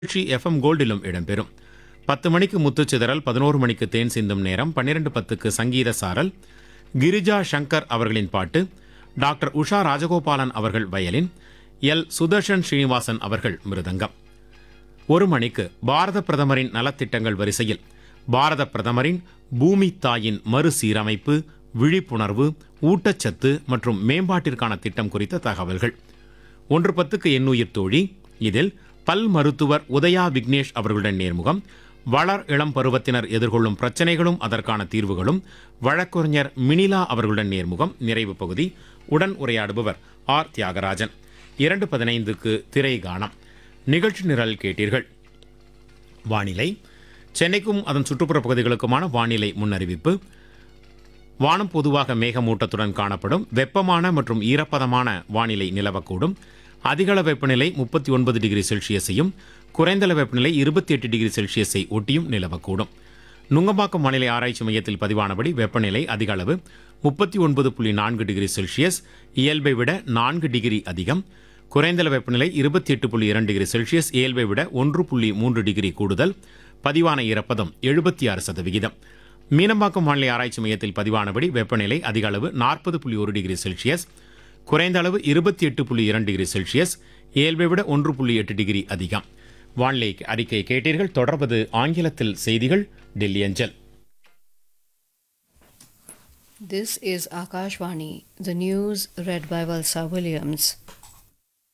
நிகழ்ச்சி எஃப்எம் கோல்டிலும் இடம்பெறும் பத்து மணிக்கு முத்துச்சிதறல் பதினோரு மணிக்கு தேன் சிந்தும் நேரம் பன்னிரண்டு பத்துக்கு சங்கீத சாரல் கிரிஜா சங்கர் அவர்களின் பாட்டு டாக்டர் உஷா ராஜகோபாலன் அவர்கள் வயலின் எல் சுதர்ஷன் ஸ்ரீனிவாசன் அவர்கள் மிருதங்கம் ஒரு மணிக்கு பாரத பிரதமரின் நலத்திட்டங்கள் வரிசையில் பாரத பிரதமரின் பூமி தாயின் மறுசீரமைப்பு விழிப்புணர்வு ஊட்டச்சத்து மற்றும் மேம்பாட்டிற்கான திட்டம் குறித்த தகவல்கள் ஒன்று பத்துக்கு எண்ணுயிர் தோழி இதில் பல் மருத்துவர் உதயா விக்னேஷ் அவர்களுடன் நேர்முகம் வளர் இளம் பருவத்தினர் எதிர்கொள்ளும் பிரச்சனைகளும் அதற்கான தீர்வுகளும் வழக்கறிஞர் மினிலா அவர்களுடன் நேர்முகம் நிறைவு பகுதி உடன் உரையாடுபவர் ஆர் தியாகராஜன் இரண்டு பதினைந்துக்கு திரை கானம் நிகழ்ச்சி நிரல் கேட்டீர்கள் வானிலை சென்னைக்கும் அதன் சுற்றுப்புற பகுதிகளுக்குமான வானிலை முன்னறிவிப்பு வானம் பொதுவாக மேகமூட்டத்துடன் காணப்படும் வெப்பமான மற்றும் ஈரப்பதமான வானிலை நிலவக்கூடும் அதிகள வெப்பநிலை முப்பத்தி ஒன்பது டிகிரி செல்சியஸையும் குறைந்தள வெப்பநிலை இருபத்தி எட்டு டிகிரி செல்சியஸை ஒட்டியும் நிலவக்கூடும் நுங்கம்பாக்கம் வானிலை ஆராய்ச்சி மையத்தில் பதிவானபடி வெப்பநிலை அதிக அளவு முப்பத்தி ஒன்பது புள்ளி நான்கு டிகிரி செல்சியஸ் இயல்பை விட நான்கு டிகிரி அதிகம் குறைந்தள வெப்பநிலை இருபத்தி எட்டு புள்ளி இரண்டு டிகிரி செல்சியஸ் இயல்பை விட ஒன்று புள்ளி மூன்று டிகிரி கூடுதல் பதிவான ஈரப்பதம் எழுபத்தி ஆறு சதவிகிதம் மீனம்பாக்கம் வானிலை ஆராய்ச்சி மையத்தில் பதிவானபடி வெப்பநிலை அதிக அளவு நாற்பது புள்ளி ஒரு டிகிரி செல்சியஸ் குறைந்த அளவு இருபத்தி எட்டு புள்ளி இரண்டு டிகிரி செல்சியஸ் இயல்பை விட ஒன்று புள்ளி எட்டு டிகிரி அதிகம் வானிலை அறிக்கை கேட்டீர்கள் தொடர்வது ஆங்கிலத்தில் செய்திகள் டெல்லி அஞ்சல் This is Akashvani, the news read by Valsa Williams.